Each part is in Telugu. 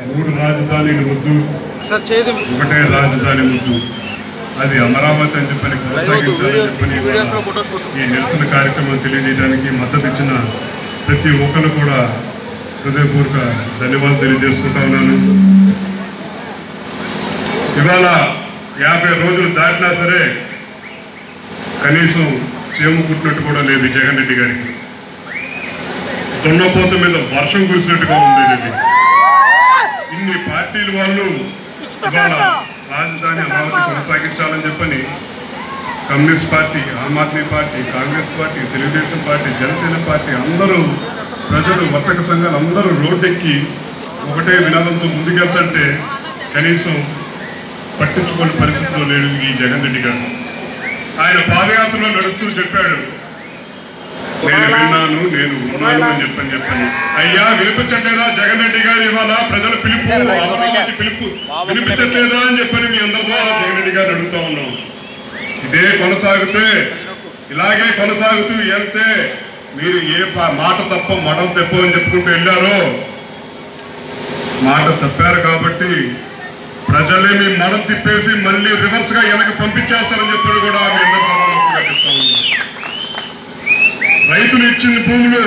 మూడు రాజధానిలు వద్దు సార్ చేయదు ఒకటే రాజధాని ముద్దు అది అమరావతి అని చెప్పని కొనసాగించాలని చెప్పని వీడియోస్ లో ఫొటోస్ కొట్టు ఈ నిరసన కార్యక్రమం తెలియజేయడానికి మద్దతు ఇచ్చిన ప్రతి ఒక్కరు కూడా హృదయపూర్వక ధన్యవాదాలు తెలియజేసుకుంటా ఉన్నాను ఇవాళ యాభై రోజులు దాటినా సరే కనీసం చేము కుట్టినట్టు కూడా లేదు ఈ జగన్ రెడ్డి గారికి దున్నపోత మీద వర్షం కురిసినట్టుగా ఉంది ఇది ఇన్ని పార్టీల వాళ్ళు ఇవాళ రాజధాని అమరావతి కొనసాగించాలని చెప్పని communist party Aam Aadmi party Congress party Telugu Desam party Janasena party అందరూ ప్రజలు వర్తక సంఘాలు అందరూ రోడ్డెక్కి ఒకటే వినాదంతో ముందుకెళ్తుంటే కనీసం పట్టించుకునే పరిస్థితిలో లేడు ఈ జగన్ రెడ్డి గారు ఆయన పాదయాత్రలో నడుస్తూ చెప్పాడు నేను విన్నాను నేను ఉన్నాను అని చెప్పని చెప్పని అయ్యా వినిపించట్లేదా జగన్ రెడ్డి గారు ఇవాళ ప్రజల పిలుపు అమరావతి పిలుపు వినిపించట్లేదా అని చెప్పని మీ అందరి ద్వారా జగన్ రెడ్డి గారు అడుగుతా ఉన్నాం ఇదే కొనసాగితే ఇలాగే కొనసాగుతూ వెళ్తే మీరు ఏ ప- మాట తప్ప మడం తప్ప అని చెప్పుకుంటూ వెళ్ళారో మాట తప్పారు కాబట్టి ప్రజలే మీ మడం తిప్పేసి మళ్ళీ రివర్స్ గా వెనక్కి పంపించేస్తారని చెప్పి కూడా మీ అందరి సమావేశంగా చెప్తా ఉన్నాం రైతులు ఇచ్చిన భూములు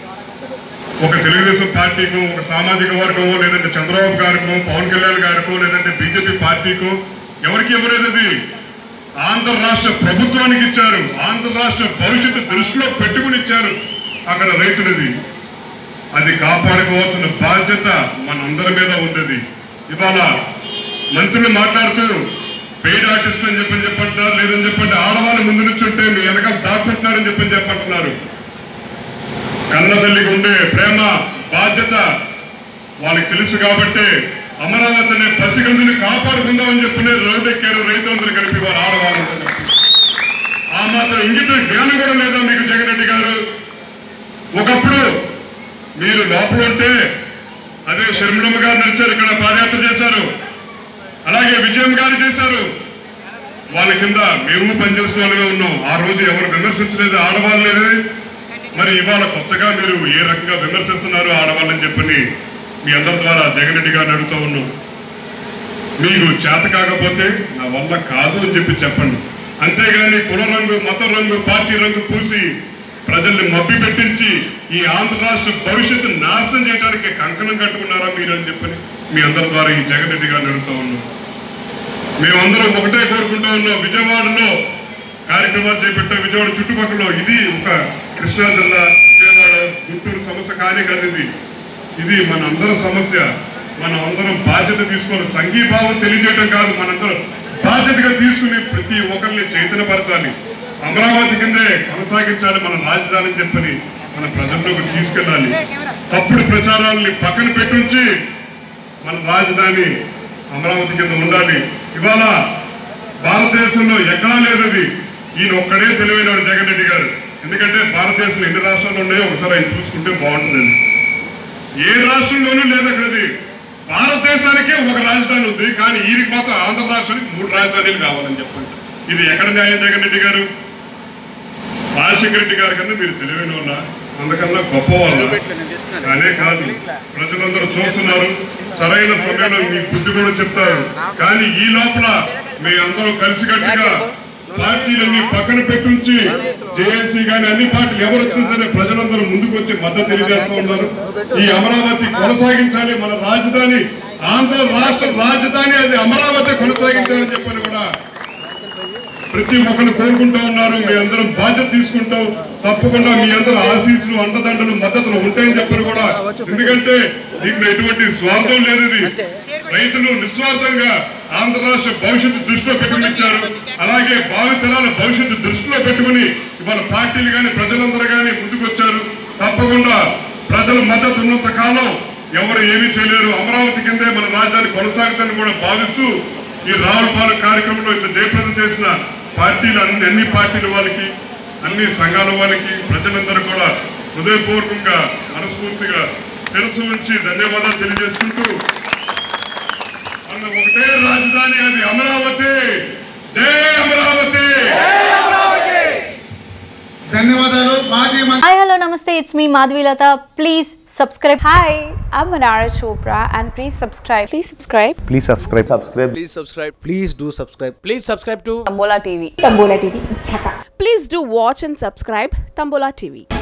ఒక తెలుగుదేశం పార్టీకో ఒక సామాజిక వర్గమో లేదంటే చంద్రబాబు గారికో పవన్ కళ్యాణ్ గారికో లేదంటే బీజేపీ పార్టీకో ఎవరికి ఇవ్వలేదు అది ఆంధ్ర రాష్ట్ర ప్రభుత్వానికి ఇచ్చారు ఆంధ్ర రాష్ట్ర భవిష్యత్తు దృష్టిలో పెట్టుకుని ఇచ్చారు అక్కడ రైతులది అది కాపాడుకోవాల్సిన బాధ్యత మనందరి మీద ఉంది ఇవాళ మంత్రులు మాట్లాడుతూ పెయిడ్ ఆర్టిస్ట్ అని చెప్పని చెప్పంటున్నారు లేదని చెప్పండి ఆడవాళ్ళు ముందు నుంచి ఉంటే మీ వెనకాల దాక్కుంటున్నారని చెప్పని చెప్పంటున్నారు కన్న తల్లికి ఉండే ప్రేమ బాధ్యత వాళ్ళకి తెలుసు కాబట్టి అమరావతి అనే పసిగందుని కాపాడుకుందామని చెప్పిన రోడ్డెక్కారు రైతులందరూ కలిపి వారు ఆడవాళ్ళందరూ కలిపి. ఆ మాత్రం ఇంగిత జ్ఞానం కూడా లేదా మీకు జగన్ రెడ్డి గారు ఒకప్పుడు మీరు లోపల ఉంటే అదే షర్మిలమ్మ గారు నడిచారు ఇక్కడ పాదయాత్ర చేశారు అలాగే విజయం గారు చేశారు వాళ్ళ కింద మేము పనిచేసిన వాళ్ళుగా ఉన్నాం ఆ రోజు ఎవరు విమర్శించలేదు ఆడవాళ్ళు లేదే మరి ఇవాళ కొత్తగా మీరు ఏ రకంగా విమర్శిస్తున్నారు ఆడవాళ్ళని చెప్పని మీ అందరి ద్వారా జగన్ రెడ్డి గారిని అడుగుతూ ఉన్నాం మీకు చేత కాకపోతే నా వల్ల కాదు అని చెప్పి చెప్పండి అంతేగాని కుల రంగు మత రంగు పార్టీ రంగు పూసి ప్రజల్ని మబ్బి పెట్టించి ఈ ఆంధ్ర రాష్ట్ర భవిష్యత్తు నాశనం చేయడానికి కంకణం కట్టుకున్నారా మీరు అని చెప్పని మీ అందరి ద్వారా ఈ జగన్ రెడ్డి గారిని అడుగుతా ఉన్నాం మేమందరం ఒకటే కోరుకుంటా ఉన్నాం విజయవాడలో కార్యక్రమాలు చేపట్టాం విజయవాడ చుట్టుపక్కల ఇది ఒక కృష్ణా జిల్లా విజయవాడ గుంటూరు సమస్య కానీ కాదు ఇది ఇది మన అందరి సమస్య మనం అందరం బాధ్యత తీసుకోవాలి సంఘీభావం తెలియజేయడం కాదు మనందరం బాధ్యతగా తీసుకుని ప్రతి ఒక్కరిని చైతన్యపరచాలి అమరావతి కిందే కొనసాగించాలి మన రాజధాని అని చెప్పని మన ప్రజల్లోకి తీసుకెళ్ళాలి తప్పుడు ప్రచారాలని పక్కన పెట్టుంచి మన రాజధాని అమరావతి కింద ఉండాలి ఇవాళ భారతదేశంలో ఎక్కడా లేదు అది ఈయన ఒక్కడే తెలివైన జగన్ రెడ్డి గారు ఎందుకంటే భారతదేశంలో ఎన్ని రాష్ట్రాలు ఉన్నాయో ఒకసారి ఆయన చూసుకుంటే బాగుంటుందండి ఏ రాష్ట్రంలోనూ లేదు అక్కడది భారతదేశానికే ఒక రాజధాని ఉంది కానీ ఈయనకి మాత్రం ఆంధ్ర రాష్ట్రానికి మూడు రాజధానులు కావాలని చెప్పండి ఇది ఎక్కడ న్యాయం జగన్ రెడ్డి గారు రాజశేఖర రెడ్డి గారి కన్నా మీరు తెలివైన వాళ్ళ అందుకన్నా గొప్ప వాళ్ళ నేను చేస్తున్నాను అనే కాదు ప్రజలందరూ చూస్తున్నారు సరైన సమయంలో మీ బుద్ధి కూడా చెప్తారు కానీ ఈ లోపల మీ అందరూ కలిసికట్టుగా పార్టీలన్నీ పక్కన పెట్టుంచి జేఏసీ గాని అన్ని పార్టీలు ఎవరు వచ్చినా సరే ప్రజలందరూ ముందుకు వచ్చి మద్దతు తెలియజేస్తూ ఉన్నారు ఈ అమరావతి కొనసాగించాలి మన రాజధాని ఆంధ్ర రాష్ట్ర రాజధాని అది అమరావతి కొనసాగించాలని చెప్పని కూడా ప్రతి ఒక్కరు కోరుకుంటూ ఉన్నారు మీ అందరం బాధ్యత తీసుకుంటాం తప్పకుండా మీ అందరూ ఆశీస్సులు అండదండలు మద్దతులు ఉంటాయని చెప్పారు కూడా ఎందుకంటే దీంట్లో ఎటువంటి స్వార్థం లేదు ఇది రైతులు నిస్వార్థంగా ఆంధ్ర రాష్ట్ర భవిష్యత్తు దృష్టిలో పెట్టుకుని ఇచ్చారు అలాగే భావితరాల భవిష్యత్తు దృష్టిలో పెట్టుకుని ఇవాళ పార్టీలు కానీ ప్రజలందరూ కానీ ముందుకొచ్చారు తప్పకుండా ప్రజల మద్దతు ఉన్నంత కాలం ఎవరు ఏమీ చేయలేరు అమరావతి కిందే మన రాజధాని కొనసాగుతుందని కూడా భావిస్తూ ఈ రావులపాలెం కార్యక్రమంలో ఇంత జయప్రదం చేసిన పార్టీలు అన్ని అన్ని పార్టీల వాళ్ళకి అన్ని సంఘాల వాళ్ళకి ప్రజలందరూ కూడా హృదయపూర్వకంగా మనస్ఫూర్తిగా శిరస్సు ఉంచి ధన్యవాదాలు తెలియజేసుకుంటూ అన్న ఒకటే రాజధాని అది అమరావతి జై అమరావతి ధన్యవాదాలు మాజీ మంత్రి hi hello namaste it's me Madhavilatha please subscribe Hi, I'm Manara Chopra and please subscribe. Please subscribe. Please subscribe. Subscribe. Please subscribe. Please do subscribe. Please subscribe to Tambola TV. Tambola TV. Chaka. Please do watch and subscribe Tambola TV.